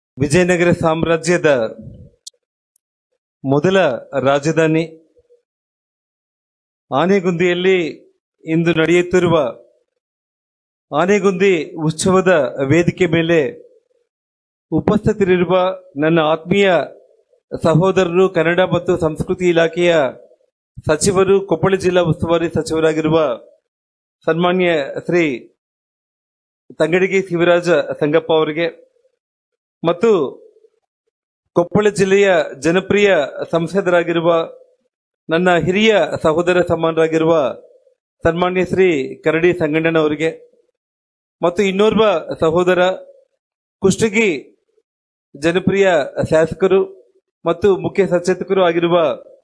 ವಿಜಯನಗರ ಸಾಮ್ರಾಜ್ಯದ ಮೊದಲ ರಾಜಧಾನಿ ಆನೆಗುಂದಿಯಲ್ಲಿ ಇಂದು ನಡೆಯುತ್ತಿರುವ ಆನೆಗುಂದಿ ಉತ್ಸವದ ವೇದಿಕೆ ಮೇಲೆ ಉಪಸ್ಥಿತರಿರುವ ನನ್ನ ಆತ್ಮೀಯ ಸಹೋದರರು ಕನ್ನಡ ಮತ್ತು ಸಂಸ್ಕೃತಿ ಇಲಾಖೆಯ ಸಚಿವರು ಕೊಪ್ಪಳ ಜಿಲ್ಲಾ ಉಸ್ತುವಾರಿ ಸಚಿವರಾಗಿರುವ ಸನ್ಮಾನ್ಯ ಶ್ರೀ ತಂಗಡಿಗೆ ಶಿವರಾಜ ಸಂಗಪ್ಪ ಅವರಿಗೆ ಮತ್ತು ಕೊಪ್ಪಳ ಜಿಲ್ಲೆಯ ಜನಪ್ರಿಯ ಸಂಸದರಾಗಿರುವ ನನ್ನ ಹಿರಿಯ ಸಹೋದರ ಸಮಾನರಾಗಿರುವ ಸನ್ಮಾನ್ಯ ಶ್ರೀ ಕರಡಿ ಸಂಗಣ್ಣನವರಿಗೆ ಮತ್ತು ಇನ್ನೋರ್ವ ಸಹೋದರ ಕುಷ್ಟಗಿ ಜನಪ್ರಿಯ ಶಾಸಕರು ಮತ್ತು ಮುಖ್ಯ ಸಚೇತಕರು ಆಗಿರುವ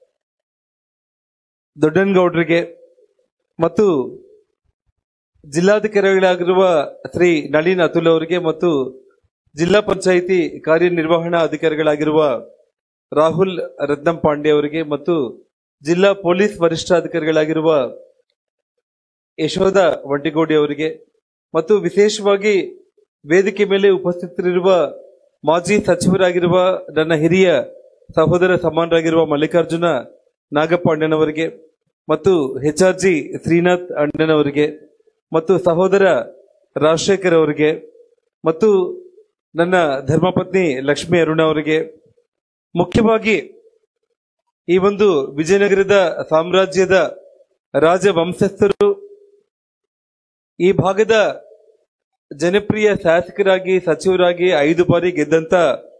ದೊಡ್ಡನಗೌಡರಿಗೆ ಮತ್ತು ಜಿಲ್ಲಾಧಿಕಾರಿಗಳಾಗಿರುವ ಶ್ರೀ ನಳಿನ್ ಅತುಲ್ ಅವರಿಗೆ ಮತ್ತು ಜಿಲ್ಲಾ ಪಂಚಾಯಿತಿ ಕಾರ್ಯನಿರ್ವಹಣಾ ಅಧಿಕಾರಿಗಳಾಗಿರುವ ರಾಹುಲ್ ರತ್ನಂ ಪಾಂಡೆ ಅವರಿಗೆ ಮತ್ತು ಜಿಲ್ಲಾ ಪೊಲೀಸ್ ವರಿಷ್ಠಾಧಿಕಾರಿಗಳಾಗಿರುವ ಯಶೋಧ ವಂಟಿಗೋಡಿ ಅವರಿಗೆ ಮತ್ತು ವಿಶೇಷವಾಗಿ ವೇದಿಕೆ ಮೇಲೆ ಉಪಸ್ಥಿತರಿರುವ ಮಾಜಿ ಸಚಿವರಾಗಿರುವ ನನ್ನ ಹಿರಿಯ ಸಹೋದರ ಸಮಾನರಾಗಿರುವ ಮಲ್ಲಿಕಾರ್ಜುನ ನಾಗಪ್ಪ ಮತ್ತು ಎಚ್ ಆರ್ ಜಿ ಶ್ರೀನಾಥ್ ಅಣ್ಣನವರಿಗೆ ಮತ್ತು ಸಹೋದರ ರಾಜಶೇಖರ್ ಅವರಿಗೆ ಮತ್ತು ನನ್ನ ಧರ್ಮಪತ್ನಿ ಲಕ್ಷ್ಮಿ ಅರುಣ ಅವರಿಗೆ ಮುಖ್ಯವಾಗಿ ಈ ಒಂದು ವಿಜಯನಗರದ ಸಾಮ್ರಾಜ್ಯದ ರಾಜವಂಶಸ್ಥರು ಈ ಭಾಗದ ಜನಪ್ರಿಯ ಶಾಸಕರಾಗಿ ಸಚಿವರಾಗಿ ಐದು ಬಾರಿ ಗೆದ್ದಂತ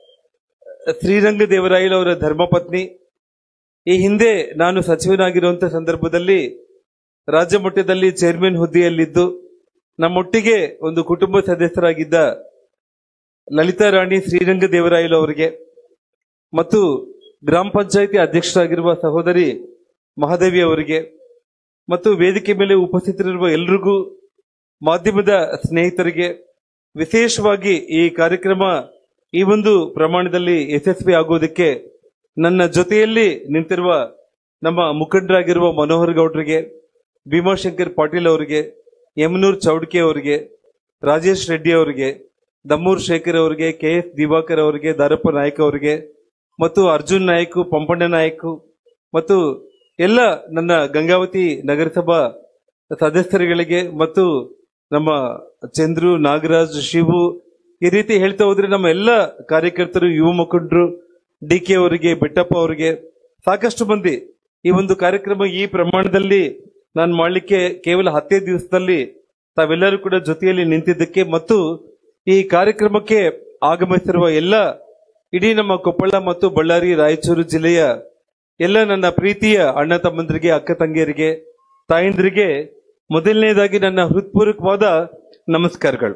ಶ್ರೀರಂಗ ದೇವರಾಯಲವರ ಧರ್ಮಪತ್ನಿ ಈ ಹಿಂದೆ ನಾನು ಸಚಿವನಾಗಿರುವಂತ ಸಂದರ್ಭದಲ್ಲಿ ರಾಜ್ಯ ಮಟ್ಟದಲ್ಲಿ ಚೇರ್ಮನ್ ಹುದ್ದೆಯಲ್ಲಿದ್ದು ನಮ್ಮೊಟ್ಟಿಗೆ ಒಂದು ಕುಟುಂಬ ಸದಸ್ಯರಾಗಿದ್ದ ಲಲಿತಾ ರಾಣಿ ಶ್ರೀರಂಗ ದೇವರಾಯಲು ಅವರಿಗೆ ಮತ್ತು ಗ್ರಾಮ ಪಂಚಾಯಿತಿ ಅಧ್ಯಕ್ಷರಾಗಿರುವ ಸಹೋದರಿ ಮಹಾದೇವಿ ಅವರಿಗೆ ಮತ್ತು ವೇದಿಕೆ ಮೇಲೆ ಉಪಸ್ಥಿತರಿರುವ ಎಲ್ರಿಗೂ ಮಾಧ್ಯಮದ ಸ್ನೇಹಿತರಿಗೆ ವಿಶೇಷವಾಗಿ ಈ ಕಾರ್ಯಕ್ರಮ ಈ ಒಂದು ಪ್ರಮಾಣದಲ್ಲಿ ಯಶಸ್ವಿ ಆಗುವುದಕ್ಕೆ ನನ್ನ ಜೊತೆಯಲ್ಲಿ ನಿಂತಿರುವ ನಮ್ಮ ಮುಖಂಡರಾಗಿರುವ ಮನೋಹರ್ ಗೌಡ್ರಿಗೆ ಭೀಮಾಶಂಕರ್ ಪಾಟೀಲ್ ಅವರಿಗೆ ಯಮನೂರ್ ಚೌಡ್ಕೆ ಅವರಿಗೆ ರಾಜೇಶ್ ರೆಡ್ಡಿ ಅವರಿಗೆ ದಮ್ಮೂರ್ ಶೇಖರ್ ಅವರಿಗೆ ಕೆ ಎಸ್ ದಿವಾಕರ್ ಅವರಿಗೆ ದಾರಪ್ಪ ನಾಯಕ್ ಅವರಿಗೆ ಮತ್ತು ಅರ್ಜುನ್ ನಾಯಕ್ ಪಂಪಣ್ಣ ನಾಯಕ್ ಮತ್ತು ಎಲ್ಲ ನನ್ನ ಗಂಗಾವತಿ ನಗರಸಭಾ ಸದಸ್ಯರುಗಳಿಗೆ ಮತ್ತು ನಮ್ಮ ಚಂದ್ರು ನಾಗರಾಜ್ ಶಿವು ಈ ರೀತಿ ಹೇಳ್ತಾ ಹೋದ್ರೆ ನಮ್ಮ ಎಲ್ಲ ಕಾರ್ಯಕರ್ತರು ಯುವ ಮುಖಂಡರು ಡಿ ಕೆ ಅವರಿಗೆ ಬೆಟ್ಟಪ್ಪ ಅವರಿಗೆ ಸಾಕಷ್ಟು ಮಂದಿ ಈ ಒಂದು ಕಾರ್ಯಕ್ರಮ ಈ ಪ್ರಮಾಣದಲ್ಲಿ ನಾನು ಮಾಡಲಿಕ್ಕೆ ಕೇವಲ ಹತ್ತೇ ದಿವಸದಲ್ಲಿ ತಾವೆಲ್ಲರೂ ಕೂಡ ಜೊತೆಯಲ್ಲಿ ನಿಂತಿದ್ದಕ್ಕೆ ಮತ್ತು ಈ ಕಾರ್ಯಕ್ರಮಕ್ಕೆ ಆಗಮಿಸಿರುವ ಎಲ್ಲ ಇಡೀ ನಮ್ಮ ಕೊಪ್ಪಳ ಮತ್ತು ಬಳ್ಳಾರಿ ರಾಯಚೂರು ಜಿಲ್ಲೆಯ ಎಲ್ಲ ನನ್ನ ಪ್ರೀತಿಯ ಅಣ್ಣ ತಮ್ಮಂದರಿಗೆ ಅಕ್ಕ ತಂಗಿಯರಿಗೆ ತಾಯಂದ್ರಿಗೆ ಮೊದಲನೇದಾಗಿ ನನ್ನ ಹೃತ್ಪೂರ್ವಕವಾದ ನಮಸ್ಕಾರಗಳು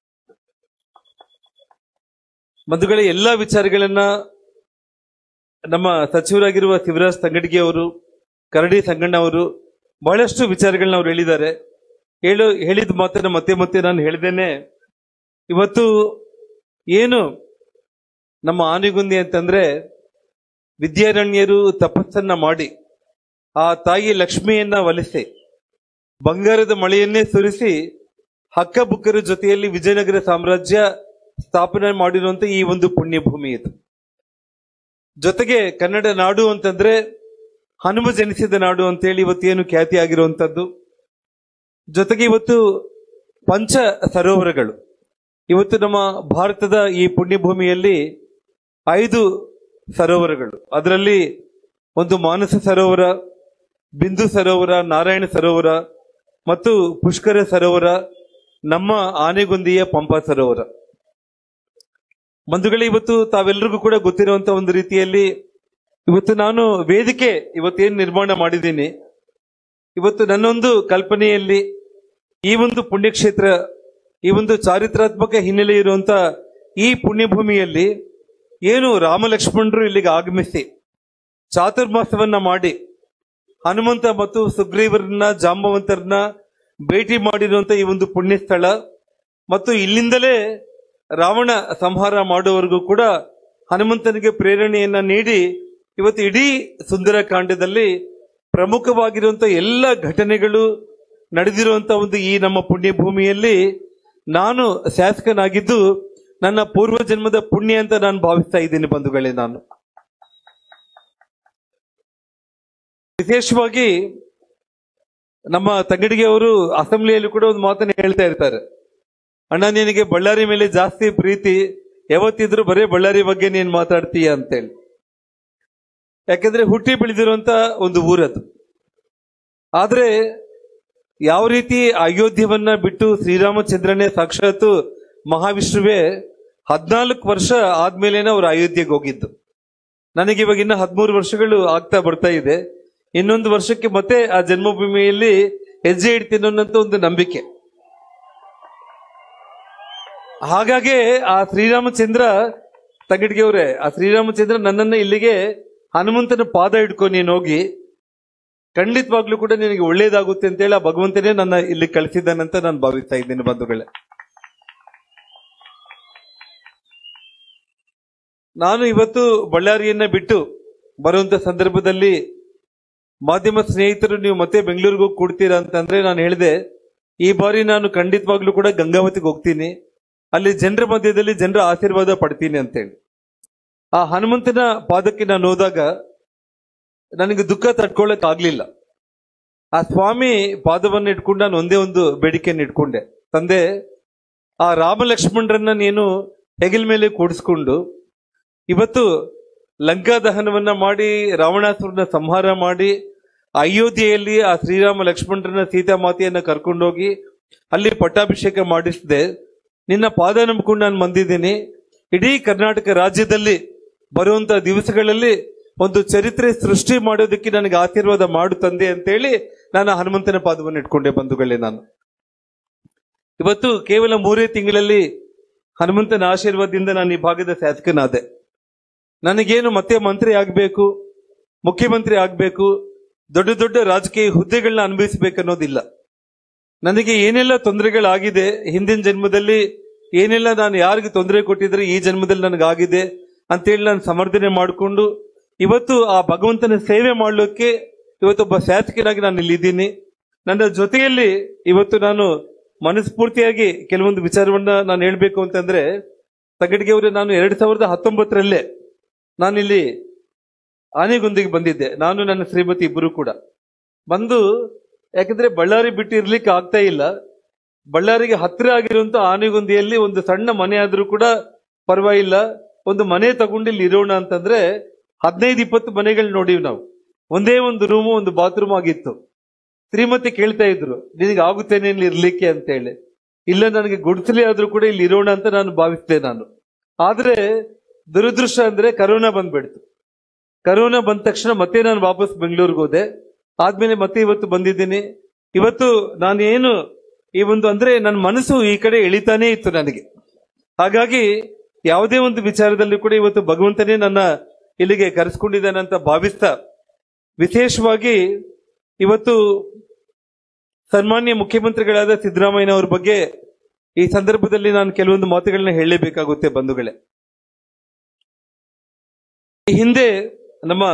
ಬಂಧುಗಳೇ ಎಲ್ಲಾ ವಿಚಾರಗಳನ್ನ ನಮ್ಮ ಸಚಿವರಾಗಿರುವ ಶಿವರಾಜ್ ತಂಗಡಿಗೆ ಅವರು ಕರಡಿ ಸಂಗಣ್ಣ ಅವರು ಬಹಳಷ್ಟು ವಿಚಾರಗಳನ್ನ ಅವ್ರು ಹೇಳಿದ್ದಾರೆ ಹೇಳು ಹೇಳಿದ ಮಾತನ್ನ ಮತ್ತೆ ಮತ್ತೆ ನಾನು ಹೇಳಿದ್ದೇನೆ ಇವತ್ತು ಏನು ನಮ್ಮ ಆನೆಗುಂದಿ ಅಂತಂದ್ರೆ ವಿದ್ಯಾರಣ್ಯರು ತಪಸ್ಸನ್ನ ಮಾಡಿ ಆ ತಾಯಿ ಲಕ್ಷ್ಮಿಯನ್ನ ಒಲಿಸಿ ಬಂಗಾರದ ಮಳೆಯನ್ನೇ ಸುರಿಸಿ ಹಕ್ಕ ಬುಕ್ಕರ ಜೊತೆಯಲ್ಲಿ ವಿಜಯನಗರ ಸಾಮ್ರಾಜ್ಯ ಸ್ಥಾಪನೆ ಮಾಡಿರುವಂತ ಈ ಒಂದು ಪುಣ್ಯ ಭೂಮಿ ಇದು ಜೊತೆಗೆ ಕನ್ನಡ ನಾಡು ಅಂತಂದ್ರೆ ಹನುಮ ಜನಿಸಿದ ನಾಡು ಅಂತೇಳಿ ಇವತ್ತೇನು ಖ್ಯಾತಿ ಆಗಿರುವಂತದ್ದು ಜೊತೆಗೆ ಇವತ್ತು ಪಂಚ ಸರೋವರಗಳು ಇವತ್ತು ನಮ್ಮ ಭಾರತದ ಈ ಪುಣ್ಯ ಭೂಮಿಯಲ್ಲಿ ಐದು ಸರೋವರಗಳು ಅದರಲ್ಲಿ ಒಂದು ಮಾನಸ ಸರೋವರ ಬಿಂದು ಸರೋವರ ನಾರಾಯಣ ಸರೋವರ ಮತ್ತು ಪುಷ್ಕರ ಸರೋವರ ನಮ್ಮ ಆನೆಗುಂದಿಯ ಪಂಪಾ ಸರೋವರ ಬಂಧುಗಳೇ ಇವತ್ತು ತಾವೆಲ್ಲರಿಗೂ ಕೂಡ ಗೊತ್ತಿರುವಂತ ಒಂದು ರೀತಿಯಲ್ಲಿ ಇವತ್ತು ನಾನು ವೇದಿಕೆ ಇವತ್ತೇನು ನಿರ್ಮಾಣ ಮಾಡಿದ್ದೀನಿ ಇವತ್ತು ನನ್ನೊಂದು ಕಲ್ಪನೆಯಲ್ಲಿ ಈ ಒಂದು ಪುಣ್ಯಕ್ಷೇತ್ರ ಈ ಒಂದು ಚಾರಿತ್ರಾತ್ಮಕ ಹಿನ್ನೆಲೆ ಇರುವಂತ ಈ ಪುಣ್ಯಭೂಮಿಯಲ್ಲಿ ಏನು ರಾಮಲಕ್ಷ್ಮಣರು ಇಲ್ಲಿಗೆ ಆಗಮಿಸಿ ಚಾತುರ್ಮಾಸವನ್ನ ಮಾಡಿ ಹನುಮಂತ ಮತ್ತು ಸುಗ್ರೀವರನ್ನ ಜಾಂಬವಂತರನ್ನ ಭೇಟಿ ಮಾಡಿರುವಂತ ಈ ಒಂದು ಪುಣ್ಯ ಸ್ಥಳ ಮತ್ತು ಇಲ್ಲಿಂದಲೇ ರಾವಣ ಸಂಹಾರ ಮಾಡುವವರೆಗೂ ಕೂಡ ಹನುಮಂತನಿಗೆ ಪ್ರೇರಣೆಯನ್ನ ನೀಡಿ ಇವತ್ತು ಇಡೀ ಸುಂದರ ಕಾಂಡದಲ್ಲಿ ಪ್ರಮುಖವಾಗಿರುವಂತ ಎಲ್ಲ ಘಟನೆಗಳು ನಡೆದಿರುವಂತ ಒಂದು ಈ ನಮ್ಮ ಪುಣ್ಯ ಭೂಮಿಯಲ್ಲಿ ನಾನು ಶಾಸಕನಾಗಿದ್ದು ನನ್ನ ಪೂರ್ವ ಜನ್ಮದ ಪುಣ್ಯ ಅಂತ ನಾನು ಭಾವಿಸ್ತಾ ಇದ್ದೀನಿ ಬಂಧುಗಳೇ ನಾನು ವಿಶೇಷವಾಗಿ ನಮ್ಮ ತಂಗಡಿಗೆ ಅವರು ಅಸೆಂಬ್ಲಿಯಲ್ಲಿ ಕೂಡ ಒಂದು ಮಾತನ್ನು ಹೇಳ್ತಾ ಇರ್ತಾರೆ ಅಣ್ಣ ನಿನಗೆ ಬಳ್ಳಾರಿ ಮೇಲೆ ಜಾಸ್ತಿ ಪ್ರೀತಿ ಯಾವತ್ತಿದ್ರು ಬರೇ ಬಳ್ಳಾರಿ ಬಗ್ಗೆ ನೀನ್ ಮಾತಾಡ್ತೀಯ ಅಂತೇಳಿ ಯಾಕಂದ್ರೆ ಹುಟ್ಟಿ ಬೆಳೆದಿರುವಂತ ಒಂದು ಊರದು ಆದ್ರೆ ಯಾವ ರೀತಿ ಅಯೋಧ್ಯವನ್ನ ಬಿಟ್ಟು ಶ್ರೀರಾಮಚಂದ್ರನೇ ಸಾಕ್ಷಾತ್ ಮಹಾವಿಷ್ಣುವೇ ಹದ್ನಾಲ್ಕು ವರ್ಷ ಆದ್ಮೇಲೆನೆ ಅವ್ರು ಅಯೋಧ್ಯೆಗೆ ಹೋಗಿದ್ದು ನನಗೆ ಇವಾಗ ಇನ್ನ ಹದಿಮೂರು ವರ್ಷಗಳು ಆಗ್ತಾ ಬರ್ತಾ ಇದೆ ಇನ್ನೊಂದು ವರ್ಷಕ್ಕೆ ಮತ್ತೆ ಆ ಜನ್ಮಭೂಮಿಯಲ್ಲಿ ಹೆಜ್ಜೆ ಇಡ್ತೀನಿ ಅನ್ನೋಂಥ ಒಂದು ನಂಬಿಕೆ ಹಾಗಾಗಿ ಆ ಶ್ರೀರಾಮಚಂದ್ರ ತಗಡಿಗೆ ಅವರೇ ಆ ಶ್ರೀರಾಮಚಂದ್ರ ನನ್ನನ್ನ ಇಲ್ಲಿಗೆ ಹನುಮಂತನ ಪಾದ ಹಿಡ್ಕೊ ನೀನು ಹೋಗಿ ಖಂಡಿತವಾಗ್ಲೂ ಕೂಡ ನಿನಗೆ ಒಳ್ಳೇದಾಗುತ್ತೆ ಅಂತೇಳಿ ಆ ಭಗವಂತನೇ ನನ್ನ ಇಲ್ಲಿ ಕಳಿಸಿದ್ದಾನಂತ ನಾನು ಭಾವಿಸ್ತಾ ಇದ್ದೀನಿ ಬಂಧುಗಳೇ ನಾನು ಇವತ್ತು ಬಳ್ಳಾರಿಯನ್ನ ಬಿಟ್ಟು ಬರುವಂತ ಸಂದರ್ಭದಲ್ಲಿ ಮಾಧ್ಯಮ ಸ್ನೇಹಿತರು ನೀವು ಮತ್ತೆ ಬೆಂಗಳೂರಿಗೆ ಹೋಗಿ ಕೂಡ್ತೀರಾ ಅಂತಂದ್ರೆ ನಾನು ಹೇಳಿದೆ ಈ ಬಾರಿ ನಾನು ಖಂಡಿತವಾಗ್ಲೂ ಕೂಡ ಗಂಗಾವತಿಗೆ ಹೋಗ್ತೀನಿ ಅಲ್ಲಿ ಜನರ ಮಧ್ಯದಲ್ಲಿ ಜನರ ಆಶೀರ್ವಾದ ಪಡ್ತೀನಿ ಅಂತೇಳಿ ಆ ಹನುಮಂತನ ಪಾದಕ್ಕೆ ನಾನು ಹೋದಾಗ ನನಗೆ ದುಃಖ ತಡ್ಕೊಳ್ಳಕ್ ಆಗ್ಲಿಲ್ಲ ಆ ಸ್ವಾಮಿ ಪಾದವನ್ನು ಇಟ್ಕೊಂಡು ನಾನು ಒಂದೇ ಒಂದು ಬೇಡಿಕೆಯನ್ನು ಇಟ್ಕೊಂಡೆ ತಂದೆ ಆ ರಾಮ ಲಕ್ಷ್ಮಣರನ್ನ ನೀನು ಹೆಗಲ ಮೇಲೆ ಕೂಡಿಸ್ಕೊಂಡು ಇವತ್ತು ಲಂಕಾ ದಹನವನ್ನ ಮಾಡಿ ರಾವಣಾಸುರನ ಸಂಹಾರ ಮಾಡಿ ಅಯೋಧ್ಯೆಯಲ್ಲಿ ಆ ಶ್ರೀರಾಮ ಲಕ್ಷ್ಮಣರನ್ನ ಸೀತಾಮಾತೆಯನ್ನ ಕರ್ಕೊಂಡೋಗಿ ಅಲ್ಲಿ ಪಟ್ಟಾಭಿಷೇಕ ಮಾಡಿಸಿದೆ ನಿನ್ನ ಪಾದ ನಂಬಿಕೊಂಡು ನಾನು ಬಂದಿದ್ದೀನಿ ಇಡೀ ಕರ್ನಾಟಕ ರಾಜ್ಯದಲ್ಲಿ ಬರುವಂತ ದಿವಸಗಳಲ್ಲಿ ಒಂದು ಚರಿತ್ರೆ ಸೃಷ್ಟಿ ಮಾಡೋದಕ್ಕೆ ನನಗೆ ಆಶೀರ್ವಾದ ಮಾಡು ತಂದೆ ಅಂತೇಳಿ ನಾನು ಹನುಮಂತನ ಪಾದವನ್ನು ಇಟ್ಕೊಂಡೆ ಬಂಧುಗಳೇ ನಾನು ಇವತ್ತು ಕೇವಲ ಮೂರೇ ತಿಂಗಳಲ್ಲಿ ಹನುಮಂತನ ಆಶೀರ್ವಾದದಿಂದ ನಾನು ಈ ಭಾಗದ ಶಾಸಕನಾದೆ ನನಗೇನು ಮತ್ತೆ ಮಂತ್ರಿ ಆಗಬೇಕು ಮುಖ್ಯಮಂತ್ರಿ ಆಗಬೇಕು ದೊಡ್ಡ ದೊಡ್ಡ ರಾಜಕೀಯ ಹುದ್ದೆಗಳನ್ನ ಅನುಭವಿಸಬೇಕು ಅನ್ನೋದಿಲ್ಲ ನನಗೆ ಏನೆಲ್ಲ ತೊಂದರೆಗಳಾಗಿದೆ ಹಿಂದಿನ ಜನ್ಮದಲ್ಲಿ ಏನೆಲ್ಲ ನಾನು ಯಾರಿಗೆ ತೊಂದರೆ ಕೊಟ್ಟಿದ್ರೆ ಈ ಜನ್ಮದಲ್ಲಿ ನನಗಾಗಿದೆ ಅಂತೇಳಿ ನಾನು ಸಮರ್ಥನೆ ಮಾಡಿಕೊಂಡು ಇವತ್ತು ಆ ಭಗವಂತನ ಸೇವೆ ಮಾಡಲಿಕ್ಕೆ ಇವತ್ತೊಬ್ಬ ಶಾಸಕನಾಗಿ ನಾನು ಇಲ್ಲಿದ್ದೀನಿ ನನ್ನ ಜೊತೆಯಲ್ಲಿ ಇವತ್ತು ನಾನು ಮನಸ್ಫೂರ್ತಿಯಾಗಿ ಕೆಲವೊಂದು ವಿಚಾರವನ್ನ ನಾನು ಹೇಳ್ಬೇಕು ಅಂತಂದ್ರೆ ತಗಡಿಗೆ ಅವರು ನಾನು ಎರಡ್ ಸಾವಿರದ ಹತ್ತೊಂಬತ್ತರಲ್ಲೇ ನಾನಿಲ್ಲಿ ಆನೆಗುಂದಿಗೆ ಬಂದಿದ್ದೆ ನಾನು ನನ್ನ ಶ್ರೀಮತಿ ಇಬ್ಬರು ಕೂಡ ಬಂದು ಯಾಕಂದ್ರೆ ಬಳ್ಳಾರಿ ಬಿಟ್ಟು ಇರ್ಲಿಕ್ಕೆ ಆಗ್ತಾ ಇಲ್ಲ ಬಳ್ಳಾರಿಗೆ ಹತ್ತಿರ ಆಗಿರುವಂತ ಆನೆಗುಂದಿಯಲ್ಲಿ ಒಂದು ಸಣ್ಣ ಮನೆ ಆದ್ರೂ ಕೂಡ ಪರವಾಗಿಲ್ಲ ಒಂದು ಮನೆ ತಗೊಂಡು ಇಲ್ಲಿ ಇರೋಣ ಅಂತಂದ್ರೆ ಹದಿನೈದು ಇಪ್ಪತ್ತು ಮನೆಗಳು ನೋಡಿವಿ ನಾವು ಒಂದೇ ಒಂದು ರೂಮು ಒಂದು ಬಾತ್ರೂಮ್ ಆಗಿತ್ತು ಶ್ರೀಮತಿ ಕೇಳ್ತಾ ಇದ್ರು ನಿನಗೆ ಆಗುತ್ತೇನೆ ಇಲ್ಲಿ ಇರ್ಲಿಕ್ಕೆ ಅಂತ ಹೇಳಿ ಇಲ್ಲ ನನಗೆ ಗುಡ್ಸಲಿ ಆದ್ರೂ ಕೂಡ ಇಲ್ಲಿ ಇರೋಣ ಅಂತ ನಾನು ಭಾವಿಸಿದೆ ನಾನು ಆದ್ರೆ ದುರದೃಷ್ಟ ಅಂದ್ರೆ ಕರೋನಾ ಬಂದ್ಬಿಡ್ತು ಕರೋನಾ ಬಂದ ತಕ್ಷಣ ಮತ್ತೆ ನಾನು ವಾಪಸ್ ಬೆಂಗಳೂರಿಗೆ ಹೋದೆ ಆದ್ಮೇಲೆ ಮತ್ತೆ ಇವತ್ತು ಬಂದಿದ್ದೀನಿ ಇವತ್ತು ನಾನು ಏನು ಈ ಒಂದು ಅಂದ್ರೆ ನನ್ನ ಮನಸ್ಸು ಈ ಕಡೆ ಎಳಿತಾನೇ ಇತ್ತು ನನಗೆ ಹಾಗಾಗಿ ಯಾವುದೇ ಒಂದು ವಿಚಾರದಲ್ಲಿ ಕೂಡ ಇವತ್ತು ಭಗವಂತನೇ ನನ್ನ ಇಲ್ಲಿಗೆ ಕರೆಸ್ಕೊಂಡಿದ್ದಾನೆ ಅಂತ ಭಾವಿಸ್ತಾ ವಿಶೇಷವಾಗಿ ಇವತ್ತು ಸನ್ಮಾನ್ಯ ಮುಖ್ಯಮಂತ್ರಿಗಳಾದ ಸಿದ್ದರಾಮಯ್ಯನವರ ಬಗ್ಗೆ ಈ ಸಂದರ್ಭದಲ್ಲಿ ನಾನು ಕೆಲವೊಂದು ಮಾತುಗಳನ್ನ ಹೇಳಲೇಬೇಕಾಗುತ್ತೆ ಬಂಧುಗಳೇ ಈ ಹಿಂದೆ ನಮ್ಮ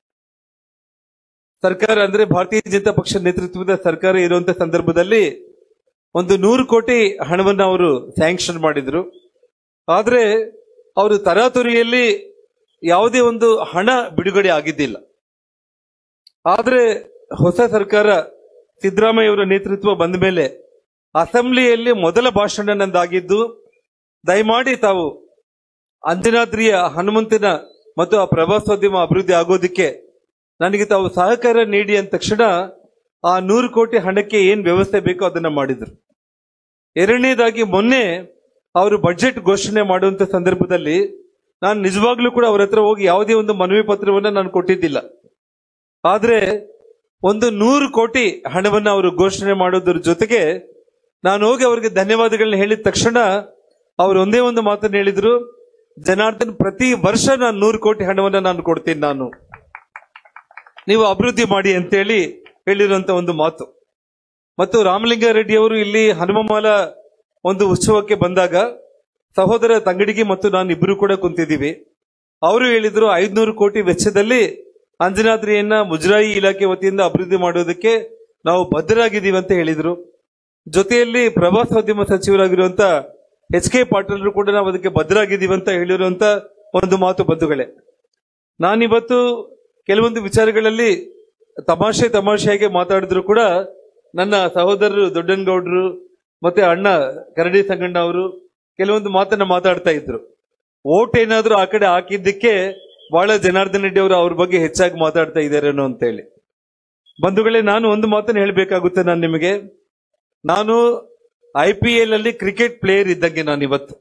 ಸರ್ಕಾರ ಅಂದ್ರೆ ಭಾರತೀಯ ಜನತಾ ಪಕ್ಷ ನೇತೃತ್ವದ ಸರ್ಕಾರ ಇರುವಂತ ಸಂದರ್ಭದಲ್ಲಿ ಒಂದು ನೂರು ಕೋಟಿ ಹಣವನ್ನ ಅವರು ಸ್ಯಾಂಕ್ಷನ್ ಮಾಡಿದ್ರು ಆದ್ರೆ ಅವರು ತರಾತುರಿಯಲ್ಲಿ ಯಾವುದೇ ಒಂದು ಹಣ ಬಿಡುಗಡೆ ಆಗಿದ್ದಿಲ್ಲ ಆದ್ರೆ ಹೊಸ ಸರ್ಕಾರ ಸಿದ್ದರಾಮಯ್ಯ ಅವರ ನೇತೃತ್ವ ಬಂದ ಮೇಲೆ ಅಸೆಂಬ್ಲಿಯಲ್ಲಿ ಮೊದಲ ಭಾಷಣ ನಂದಾಗಿದ್ದು ದಯಮಾಡಿ ತಾವು ಅಂಜನಾದ್ರಿಯ ಹನುಮಂತನ ಮತ್ತು ಆ ಪ್ರವಾಸೋದ್ಯಮ ಅಭಿವೃದ್ಧಿ ಆಗೋದಕ್ಕೆ ನನಗೆ ತಾವು ಸಹಕಾರ ನೀಡಿ ಅಂದ ತಕ್ಷಣ ಆ ನೂರು ಕೋಟಿ ಹಣಕ್ಕೆ ಏನ್ ವ್ಯವಸ್ಥೆ ಬೇಕೋ ಅದನ್ನ ಮಾಡಿದ್ರು ಎರಡನೇದಾಗಿ ಮೊನ್ನೆ ಅವರು ಬಜೆಟ್ ಘೋಷಣೆ ಮಾಡುವಂತ ಸಂದರ್ಭದಲ್ಲಿ ನಾನು ನಿಜವಾಗ್ಲೂ ಕೂಡ ಅವ್ರ ಹತ್ರ ಹೋಗಿ ಯಾವುದೇ ಒಂದು ಮನವಿ ಪತ್ರವನ್ನ ನಾನು ಕೊಟ್ಟಿದ್ದಿಲ್ಲ ಆದ್ರೆ ಒಂದು ನೂರು ಕೋಟಿ ಹಣವನ್ನ ಅವರು ಘೋಷಣೆ ಮಾಡೋದ್ರ ಜೊತೆಗೆ ನಾನು ಹೋಗಿ ಅವರಿಗೆ ಧನ್ಯವಾದಗಳನ್ನ ಹೇಳಿದ ತಕ್ಷಣ ಅವರು ಒಂದೇ ಒಂದು ಮಾತನ್ನು ಹೇಳಿದ್ರು ಜನಾರ್ದನ್ ಪ್ರತಿ ವರ್ಷ ನಾನು ನೂರು ಕೋಟಿ ಹಣವನ್ನ ನಾನು ಕೊಡ್ತೀನಿ ನಾನು ನೀವು ಅಭಿವೃದ್ಧಿ ಮಾಡಿ ಅಂತೇಳಿ ಹೇಳಿರುವಂತ ಒಂದು ಮಾತು ಮತ್ತು ರಾಮಲಿಂಗಾರೆಡ್ಡಿ ಅವರು ಇಲ್ಲಿ ಹನುಮಮಾಲ ಒಂದು ಉತ್ಸವಕ್ಕೆ ಬಂದಾಗ ಸಹೋದರ ತಂಗಡಿಗೆ ಮತ್ತು ನಾನು ಇಬ್ರು ಕೂಡ ಕುಂತಿದ್ದೀವಿ ಅವರು ಹೇಳಿದ್ರು ಐದ್ನೂರು ಕೋಟಿ ವೆಚ್ಚದಲ್ಲಿ ಅಂಜನಾದ್ರಿಯನ್ನ ಮುಜರಾಯಿ ಇಲಾಖೆ ವತಿಯಿಂದ ಅಭಿವೃದ್ಧಿ ಮಾಡೋದಕ್ಕೆ ನಾವು ಬದ್ಧರಾಗಿದ್ದೀವಿ ಅಂತ ಹೇಳಿದ್ರು ಜೊತೆಯಲ್ಲಿ ಪ್ರವಾಸೋದ್ಯಮ ಸಚಿವರಾಗಿರುವಂತ ಎಚ್ ಕೆ ಪಾಟೀಲರು ಕೂಡ ನಾವು ಅದಕ್ಕೆ ಬದ್ಧರಾಗಿದ್ದೀವಿ ಅಂತ ಹೇಳಿರುವಂತ ಒಂದು ಮಾತು ಬಂಧುಗಳೇ ನಾನಿವತ್ತು ಕೆಲವೊಂದು ವಿಚಾರಗಳಲ್ಲಿ ತಮಾಷೆ ತಮಾಷೆಯಾಗಿ ಮಾತಾಡಿದ್ರು ಕೂಡ ನನ್ನ ಸಹೋದರರು ದೊಡ್ಡನಗೌಡರು ಮತ್ತೆ ಅಣ್ಣ ಕರಡಿ ಸಂಗಣ್ಣ ಅವರು ಕೆಲವೊಂದು ಮಾತನ್ನ ಮಾತಾಡ್ತಾ ಇದ್ರು ಓಟ್ ಏನಾದ್ರೂ ಆ ಕಡೆ ಹಾಕಿದ್ದಕ್ಕೆ ಬಹಳ ಜನಾರ್ದನ್ ರೆಡ್ಡಿ ಅವರು ಅವ್ರ ಬಗ್ಗೆ ಹೆಚ್ಚಾಗಿ ಮಾತಾಡ್ತಾ ಇದ್ದಾರೇನೋ ಅಂತ ಹೇಳಿ ಬಂಧುಗಳೇ ನಾನು ಒಂದು ಮಾತನ್ನ ಹೇಳಬೇಕಾಗುತ್ತೆ ನಾನು ನಿಮಗೆ ನಾನು ಐ ಪಿ ಎಲ್ ಅಲ್ಲಿ ಕ್ರಿಕೆಟ್ ಪ್ಲೇಯರ್ ಇದ್ದಂಗೆ ನಾನು ಇವತ್ತು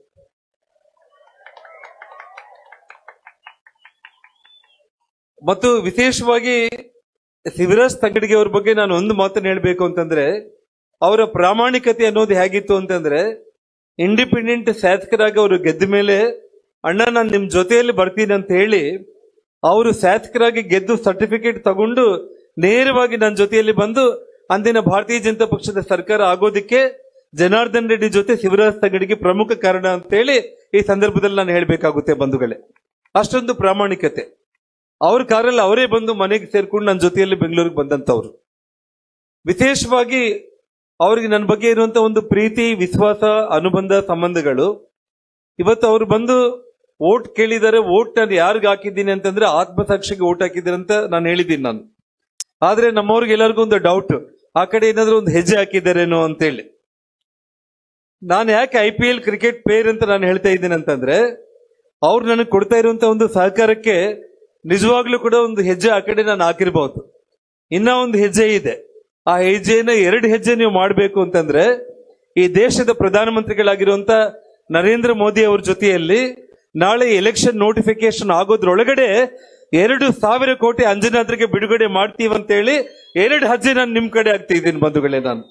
ಮತ್ತು ವಿಶೇಷವಾಗಿ ಶಿವರಾಜ್ ತಂಗಡಿಗೆ ಅವ್ರ ಬಗ್ಗೆ ನಾನು ಒಂದು ಮಾತನ್ನ ಹೇಳಬೇಕು ಅಂತಂದ್ರೆ ಅವರ ಪ್ರಾಮಾಣಿಕತೆ ಅನ್ನೋದು ಹೇಗಿತ್ತು ಅಂತಂದ್ರೆ ಇಂಡಿಪೆಂಡೆಂಟ್ ಶಾಸಕರಾಗಿ ಅವರು ಗೆದ್ದ ಮೇಲೆ ಅಣ್ಣ ನಾನು ನಿಮ್ ಜೊತೆಯಲ್ಲಿ ಬರ್ತೀನಿ ಅಂತ ಹೇಳಿ ಅವರು ಶಾಸಕರಾಗಿ ಗೆದ್ದು ಸರ್ಟಿಫಿಕೇಟ್ ತಗೊಂಡು ನೇರವಾಗಿ ನನ್ನ ಜೊತೆಯಲ್ಲಿ ಬಂದು ಅಂದಿನ ಭಾರತೀಯ ಜನತಾ ಪಕ್ಷದ ಸರ್ಕಾರ ಆಗೋದಕ್ಕೆ ಜನಾರ್ದನ್ ರೆಡ್ಡಿ ಜೊತೆ ಶಿವರಾಜ್ ತಂಗಡಿಗೆ ಪ್ರಮುಖ ಕಾರಣ ಅಂತ ಹೇಳಿ ಈ ಸಂದರ್ಭದಲ್ಲಿ ನಾನು ಹೇಳಬೇಕಾಗುತ್ತೆ ಬಂಧುಗಳೇ ಅಷ್ಟೊಂದು ಪ್ರಾಮಾಣಿಕತೆ ಅವ್ರ ಕಾರಲ್ಲಿ ಅವರೇ ಬಂದು ಮನೆಗೆ ಸೇರ್ಕೊಂಡು ನನ್ನ ಜೊತೆಯಲ್ಲಿ ಬೆಂಗಳೂರಿಗೆ ಬಂದಂತವ್ರು ವಿಶೇಷವಾಗಿ ಅವ್ರಿಗೆ ನನ್ನ ಬಗ್ಗೆ ಇರುವಂತ ಒಂದು ಪ್ರೀತಿ ವಿಶ್ವಾಸ ಅನುಬಂಧ ಸಂಬಂಧಗಳು ಇವತ್ತು ಅವ್ರು ಬಂದು ಓಟ್ ಕೇಳಿದ್ದಾರೆ ಓಟ್ ನಾನು ಯಾರಿಗ ಹಾಕಿದ್ದೀನಿ ಅಂತಂದ್ರೆ ಆತ್ಮಸಾಕ್ಷಿಗೆ ಓಟ್ ಹಾಕಿದ್ದೀನಿ ಅಂತ ನಾನು ಹೇಳಿದ್ದೀನಿ ನಾನು ಆದ್ರೆ ನಮ್ಮವ್ರಿಗೆ ಎಲ್ಲರಿಗೂ ಒಂದು ಡೌಟ್ ಆ ಕಡೆ ಏನಾದ್ರೂ ಒಂದು ಹೆಜ್ಜೆ ಹಾಕಿದ್ದಾರೇನೋ ಅಂತೇಳಿ ನಾನು ಯಾಕೆ I P L cricket player ಅಂತ ನಾನು ಹೇಳ್ತಾ ಇದ್ದೀನಿ ಅಂತಂದ್ರೆ ಅವ್ರು ನನಗೆ ಕೊಡ್ತಾ ಇರುವಂತ ಒಂದು ಸಹಕಾರಕ್ಕೆ ನಿಜವಾಗ್ಲೂ ಕೂಡ ಒಂದು ಹೆಜ್ಜೆ ಆ ಕಡೆ ನಾನು ಹಾಕಿರ್ಬೋದು ಇನ್ನ ಒಂದು ಹೆಜ್ಜೆ ಇದೆ ಆ ಹೆಜ್ಜೆನ ಎರಡು ಹೆಜ್ಜೆ ನೀವು ಮಾಡಬೇಕು ಅಂತಂದ್ರೆ ಈ ದೇಶದ ಪ್ರಧಾನಮಂತ್ರಿಗಳಾಗಿರುವಂತ ನರೇಂದ್ರ ಮೋದಿ ಅವ್ರ ಜೊತೆಯಲ್ಲಿ ನಾಳೆ ಎಲೆಕ್ಷನ್ ನೋಟಿಫಿಕೇಶನ್ ಆಗೋದ್ರೊಳಗಡೆ ಎರಡು ಸಾವಿರ ಕೋಟಿ ಅಂಜನಾದ್ರಿಗೆ ಬಿಡುಗಡೆ ಮಾಡ್ತೀವಂತೇಳಿ ಎರಡು ಹೆಜ್ಜೆ ನಾನು ನಿಮ್ ಕಡೆ ಆಗ್ತಾ ಇದ್ದೀನಿ ಬಂಧುಗಳೇ ನಾನು